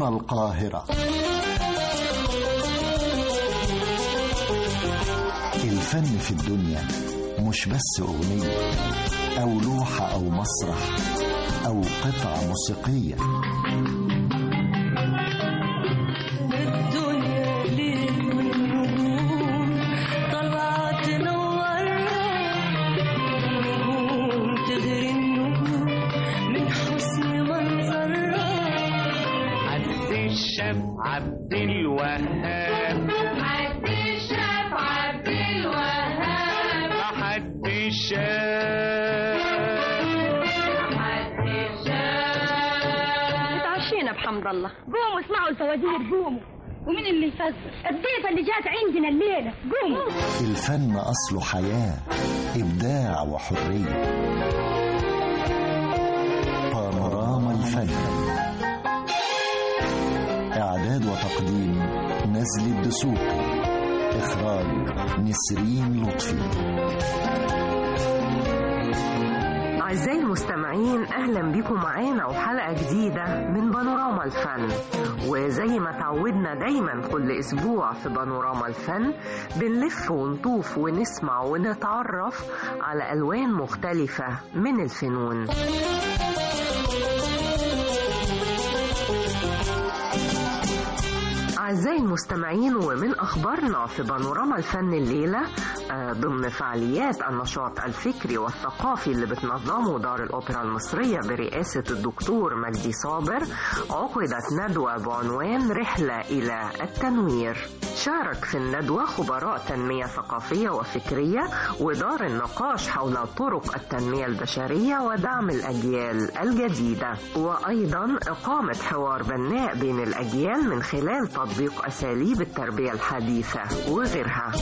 هنا القاهرة الفن في الدنيا مش بس أغنية أو لوحة أو مسرح أو قطعة موسيقية الدنيا ليل والنجوم طلعت تنورنا نجوم تغري النجوم من حسن منظرها عبد الشاف عبد الوهاب عبد الشاف عبد الوهاب حد الشاف عبد الشاف اتعشينا بحمد الله قوموا اسمعوا الفوازير قوموا ومين اللي يفزر الضيفة اللي جات عندنا الليلة قوموا الفن أصله حياة إبداع وحرية بانوراما الفن إعداد وتقديم نزل الدسوقي إخراج نسرين لطفي أعزائي المستمعين أهلا بكم معانا وحلقة جديدة من بانوراما الفن وزي ما تعودنا دايما كل أسبوع في بانوراما الفن بنلف ونطوف ونسمع ونتعرف على ألوان مختلفة من الفنون أعزائي المستمعين ومن أخبارنا في بانوراما الفن الليلة آه، ضمن فعاليات النشاط الفكري والثقافي اللي بتنظمه دار الأوبرا المصرية برئاسة الدكتور مجدي صابر عقدت ندوة بعنوان رحلة إلى التنوير شارك في الندوة خبراء تنمية ثقافية وفكرية ودار النقاش حول طرق التنمية البشرية ودعم الأجيال الجديدة وأيضا إقامة حوار بناء بين الأجيال من خلال تطبيق أساليب التربية الحديثة وغيرها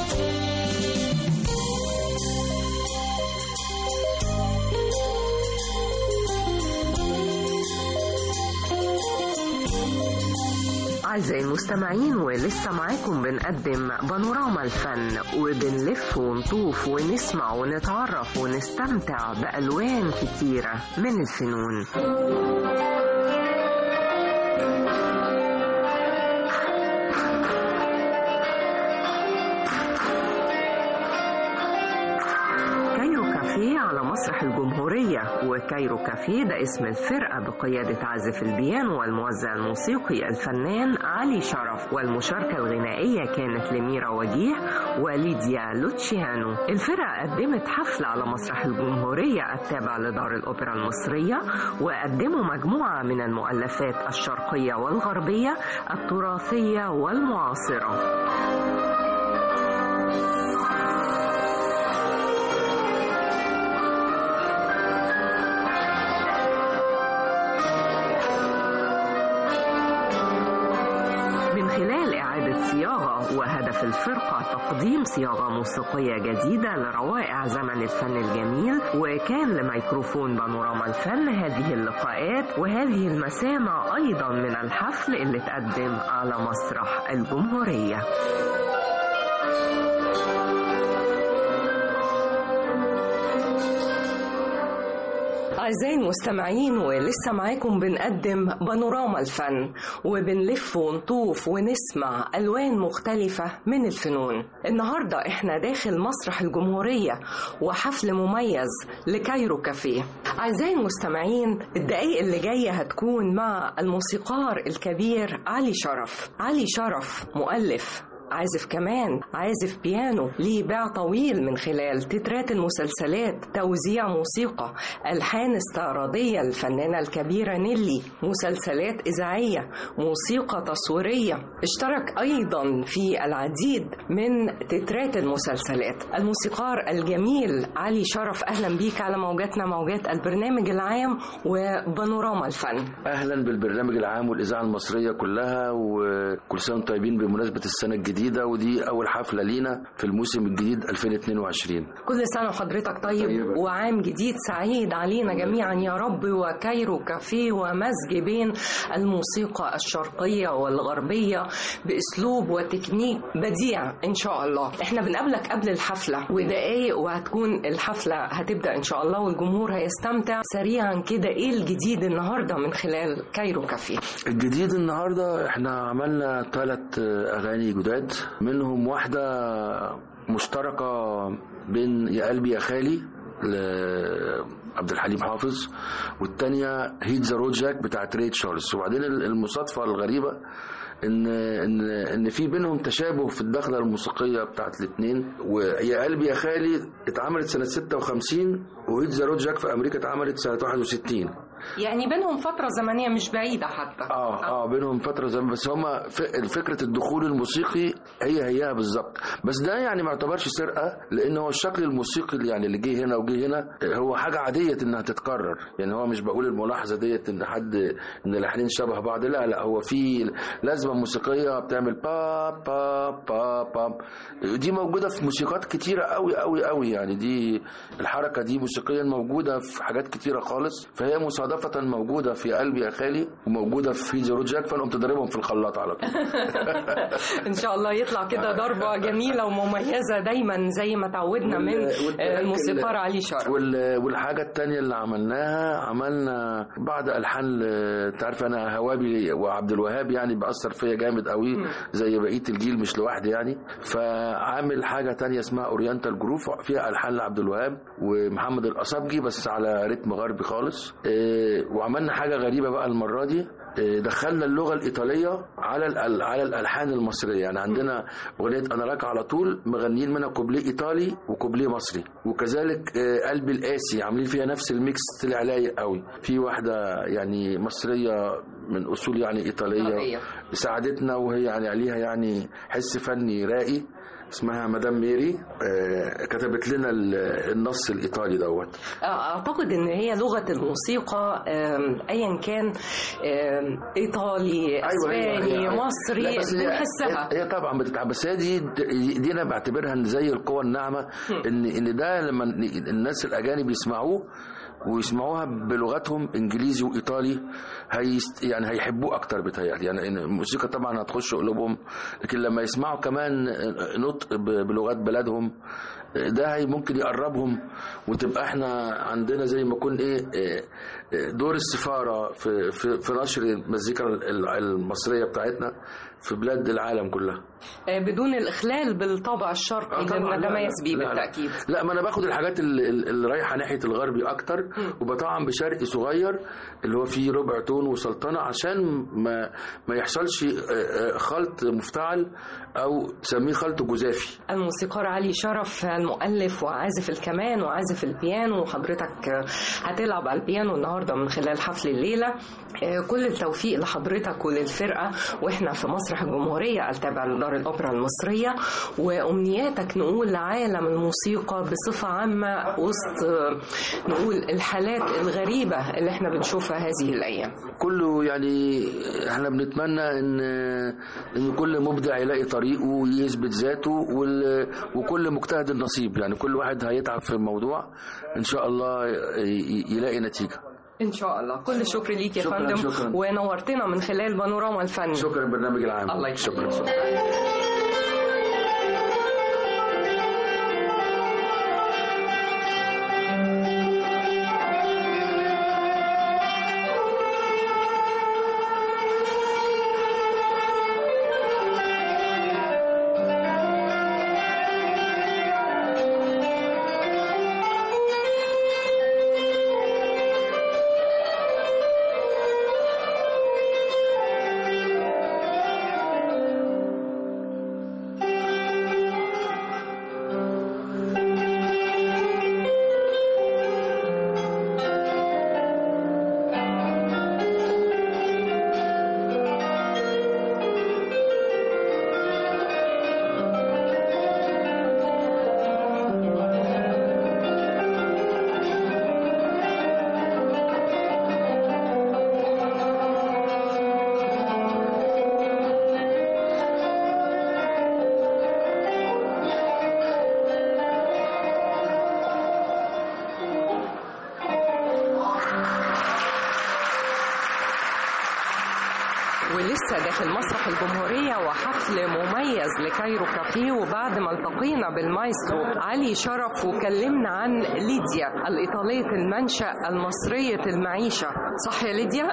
أعزائي المستمعين ولسه معاكم بنقدم بانوراما الفن وبنلف ونطوف ونسمع ونتعرف ونستمتع بألوان كتيرة من الفنون كايرو كافيه على مسرح الجمهورية وكايرو كافيه ده اسم الفرقة بقيادة عازف البيانو والموزع الموسيقي الفنان علي شرف والمشاركة الغنائية كانت لميرا وجيه وليديا لوتشيانو الفرقة قدمت حفلة على مسرح الجمهورية التابع لدار الأوبرا المصرية وقدموا مجموعة من المؤلفات الشرقية والغربية التراثية والمعاصرة من خلال إعادة صياغة وهدف الفرقة تقديم صياغة موسيقية جديدة لروائع زمن الفن الجميل وكان لميكروفون بانوراما الفن هذه اللقاءات وهذه المسامع أيضا من الحفل اللي تقدم على مسرح الجمهورية أعزائي المستمعين ولسه معاكم بنقدم بانوراما الفن وبنلف ونطوف ونسمع ألوان مختلفة من الفنون النهاردة احنا داخل مسرح الجمهورية وحفل مميز لكايرو كافيه أعزائي المستمعين الدقايق اللي جاية هتكون مع الموسيقار الكبير علي شرف علي شرف مؤلف عازف كمان عازف بيانو ليه باع طويل من خلال تترات المسلسلات توزيع موسيقى ألحان استعراضية الفنانة الكبيرة نيلي مسلسلات إذاعية موسيقى تصويرية اشترك أيضا في العديد من تترات المسلسلات الموسيقار الجميل علي شرف أهلا بيك على موجاتنا موجات البرنامج العام وبانوراما الفن اهلا بالبرنامج العام والاذاعه المصريه كلها وكل سنه وانتم طيبين بمناسبه السنه الجديده الجديده ودي اول حفله لينا في الموسم الجديد 2022 كل سنة وحضرتك طيب طيبة. وعام جديد سعيد علينا جميعا يا رب وكايرو كافيه ومزج بين الموسيقى الشرقية والغربية بأسلوب وتكنيك بديع إن شاء الله احنا بنقابلك قبل الحفلة ودقايق وهتكون الحفلة هتبدأ إن شاء الله والجمهور هيستمتع سريعا كده إيه الجديد النهاردة من خلال كايرو كافيه الجديد النهارده احنا عملنا ثلاث اغاني جداد منهم واحده مشتركه بين يا قلبي يا خالي لعبد الحليم حافظ والتانية هيت ذا رود جاك بتاعت ري تشارلز وبعدين المصادفة الغريبة ان ان ان في بينهم تشابه في الدخله الموسيقيه بتاعت الاثنين ويا قلبي يا خالي اتعملت سنه 56 وهيت ذا رود جاك في امريكا اتعملت سنه 61 يعني بينهم فترة زمنية مش بعيدة حتى اه اه بينهم فتره زمان بس هما ف- فكره الدخول الموسيقي هي هيها بالظبط بس ده يعني ما يعتبرش سرقه لان هو الشكل الموسيقي اللي يعني اللي جه هنا وجه هنا هو حاجه عاديه انها تتكرر يعني هو مش بقول الملاحظه ديت ان حد ان الاحنين شبه بعض لا لا هو في لازمه موسيقيه بتعمل با با با با دي موجوده في موسيقات كتيره قوي قوي قوي يعني دي الحركه دي موسيقيا موجوده في حاجات كتيره خالص فهي مصادفه موجوده في قلبي يا خالي وموجوده في زيرو جاك فانا قمت ضاربهم في الخلاط على طول ان شاء الله يطلع كده ضربه جميله ومميزه دايما زي ما تعودنا من وال- آه، الموسيقار علي شرف وال- والحاجة التانية اللي عملناها عملنا بعض ألحان ل- تعرف أنا هوابي وعبد الوهاب يعني بأثر فيا جامد قوي زي بقية الجيل مش لوحدي يعني فعامل حاجة تانية اسمها أورينتال جروف فيها ألحان لعبد الوهاب ومحمد القصبجي بس على رتم غربي خالص إيه، وعملنا حاجة غريبة بقى المرة دي إيه، دخلنا اللغة الإيطالية على الأل- على الألحان المصرية يعني عندنا أغنية أنا لك على طول مغنيين منها كوبليه إيطالي وكوبليه مصري وكذلك آه، قلبي القاسي عاملين فيها نفس الميكس طلع لايق قوي في واحدة يعني مصرية من أصول يعني إيطالية. إيطالية ساعدتنا وهي يعني عليها يعني حس فني راقي اسمها مدام ميري آه، كتبت لنا ال- النص الإيطالي دوت اعتقد ان هي لغه الموسيقى آم، ايا كان آم، ايطالي اسباني مصري لا، بس هي- بنحسها هي, هي طبعا بتتعب بس هي دي دي انا بعتبرها ان زي القوه الناعمه ان ان ده لما الناس الاجانب يسمعوه ويسمعوها بلغتهم انجليزي وايطالي هيست يعني هيحبوه اكتر بتهيألي يعني إن الموسيقى طبعا هتخش قلوبهم لكن لما يسمعوا كمان نطق ب- بلغات بلادهم ده هي ممكن يقربهم وتبقى احنا عندنا زي ما يكون ايه إيه، إيه، دور السفاره في في, في نشر المزيكا ال- المصريه بتاعتنا في بلاد العالم كلها آه، بدون الاخلال بالطابع الشرقي اللي طبعاً، لا، بنتميز لا، بيه لا، لا. بالتاكيد لا ما انا باخد الحاجات اللي, اللي رايحه ناحيه الغربي اكتر وبطعم بشرقي صغير اللي هو فيه ربع تون وسلطنه عشان ما ما يحصلش آه، آه، خلط مفتعل او تسميه خلط جزافي الموسيقار علي شرف المؤلف وعازف الكمان وعازف البيانو وحضرتك آه، هتلعب على البيانو النهارده من خلال حفل الليله آه، كل التوفيق لحضرتك وللفرقه واحنا في مسرح الجمهوريه التابع لدار الاوبرا المصريه وامنياتك نقول لعالم الموسيقى بصفه عامه وسط آه، نقول الحالات الغريبه اللي احنا بنشوفها هذه الايام كله يعني احنا بنتمنى ان ان كل مبدع يلاقي طريقه ويثبت ذاته وال- وكل مجتهد النصيب يعني كل واحد هيتعب في الموضوع ان شاء الله ي- يلاقي نتيجه ان شاء الله كل الشكر ليك يا شكراً، فندم شكراً. ونورتنا من خلال بانوراما الفن شكرا البرنامج العام الله يخليك. شكرا ولسه داخل مسرح الجمهورية وحفل مميز لكايرو كافيه وبعد ما التقينا بالمايسترو علي شرف وكلمنا عن ليديا الإيطالية المنشأ المصرية المعيشة صح يا ليديا؟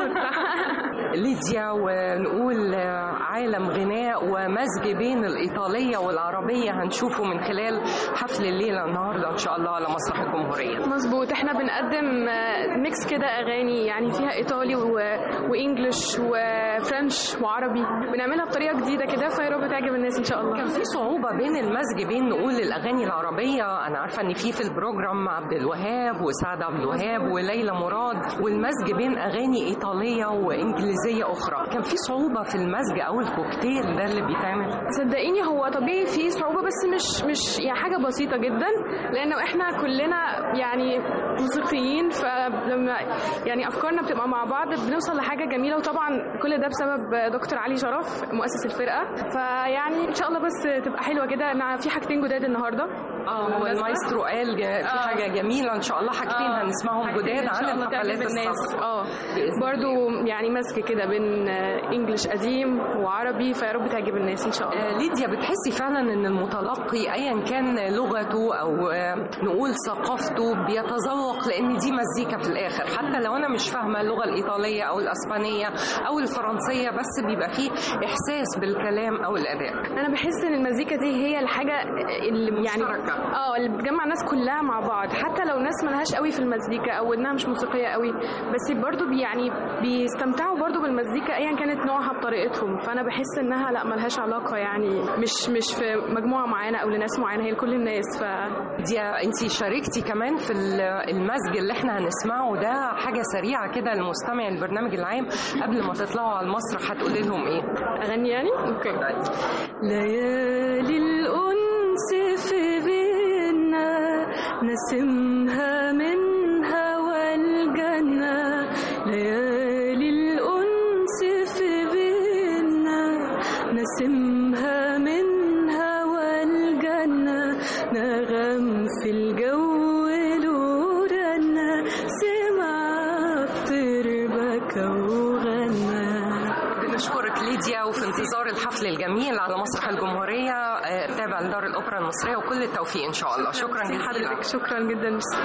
ليديا ونقول عالم غناء ومزج بين الإيطالية والعربية هنشوفه من خلال حفل الليلة النهاردة إن شاء الله على مسرح الجمهورية مظبوط احنا بنقدم آه، ميكس كده اغاني يعني فيها ايطالي و... وانجلش وفرنش وعربي بنعملها بطريقه جديده كده فيا رب تعجب الناس ان شاء الله كان في صعوبة بين المزج بين نقول الأغاني العربية أنا عارفة إن في في البروجرام عبد الوهاب وسعد عبد الوهاب وليلى مراد والمزج بين أغاني إيطالية وإنجليزية أخرى كان في صعوبة في المزج أو الكوكتيل ده اللي بيتعمل صدقيني هو طبيعي فيه صعوبه بس مش مش يعني حاجه بسيطه جدا لانه احنا كلنا يعني موسيقيين فلما يعني افكارنا بتبقى مع بعض بنوصل لحاجه جميله وطبعا كل ده بسبب دكتور علي شرف مؤسس الفرقه فيعني ان شاء الله بس تبقى حلوه كده انا في حاجتين جداد النهارده اه هو المايسترو قال ج- في حاجة جميلة إن شاء الله حاجتين آه. هنسمعهم حاجتين جداد إن عن شاء الله الحفلات تعجب الناس الصف اه بإذن برضو يعني مزج كده بين آه، انجلش قديم وعربي فيا رب تعجب الناس ان شاء الله آه، ليديا بتحسي فعلا ان المتلقي ايا كان لغته او آه، نقول ثقافته بيتذوق لان دي مزيكا في الاخر حتى لو انا مش فاهمه اللغه الايطاليه او الاسبانيه او الفرنسيه بس بيبقى فيه احساس بالكلام او الاداء انا بحس ان المزيكا دي هي الحاجه اللي يعني مشتركة. اه اللي بتجمع الناس كلها مع بعض حتى لو ناس ملهاش قوي في المزيكا او انها مش موسيقيه قوي بس برضو بي يعني بيستمتعوا برضو بالمزيكا ايا كانت نوعها بطريقتهم فانا بحس انها لا ملهاش علاقه يعني مش مش في مجموعه معينه او لناس معينه هي لكل الناس ف دي انت شاركتي كمان في ال- المزج اللي احنا هنسمعه ده حاجه سريعه كده لمستمع البرنامج العام قبل ما تطلعوا على المسرح هتقولي لهم ايه اغني يعني اوكي ليالي الأنس في بينا نسمها من هوى الجنة ليالي الأنس في بينا نسمها من هوى الجنة نغم في الجو له رنة سمع الطير بكى وغنى بنشكرك ليديا وفي انتظار الحفل الجميل على مسرح الجمهوريه آه، تابع لدار الاوبرا المصريه وكل التوفيق ان شاء الله شكرا جزيلا حضرتك شكرا جدا ميرسي.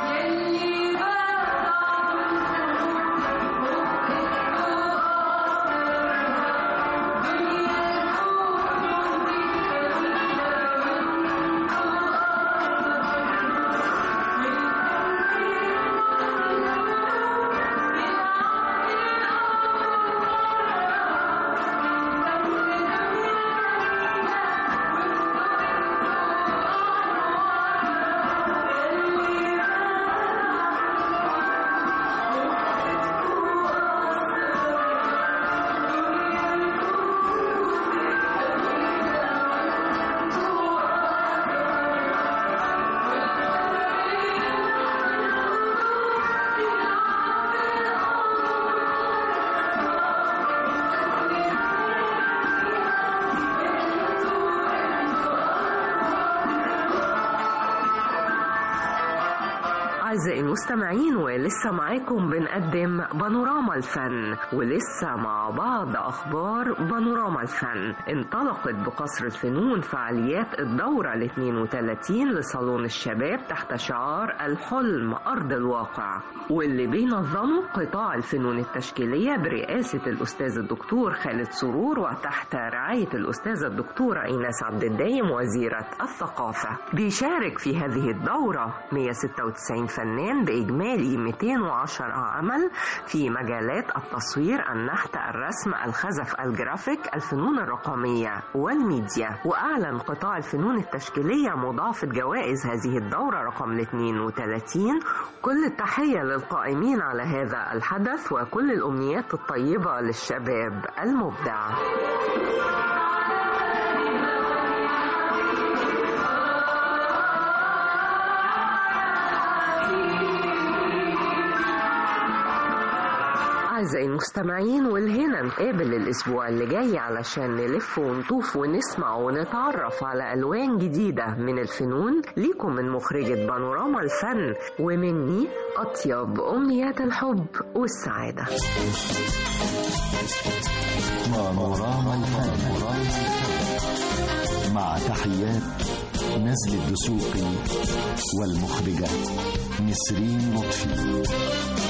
أعزائي المستمعين ولسه معاكم بنقدم بانوراما الفن ولسه مع بعض أخبار بانوراما الفن انطلقت بقصر الفنون فعاليات الدورة ال 32 لصالون الشباب تحت شعار الحلم أرض الواقع واللي بينظمه قطاع الفنون التشكيلية برئاسة الأستاذ الدكتور خالد سرور وتحت رعاية الأستاذة الدكتورة إيناس عبد الدايم وزيرة الثقافة بيشارك في هذه الدورة 196 فنان بإجمالي 210 عمل في مجالات التصوير النحت الرسم الخزف الجرافيك الفنون الرقمية والميديا وأعلن قطاع الفنون التشكيلية مضاعفة جوائز هذه الدورة رقم 32 كل التحية للقائمين على هذا الحدث وكل الأمنيات الطيبة للشباب المبدع أعزائي المستمعين والهنا نقابل الأسبوع اللي جاي علشان نلف ونطوف ونسمع ونتعرف على ألوان جديدة من الفنون ليكم من مخرجة بانوراما الفن ومني أطيب أمنيات الحب والسعادة بانوراما الفن مع تحيات نزل الدسوقي والمخرجة نسرين لطفي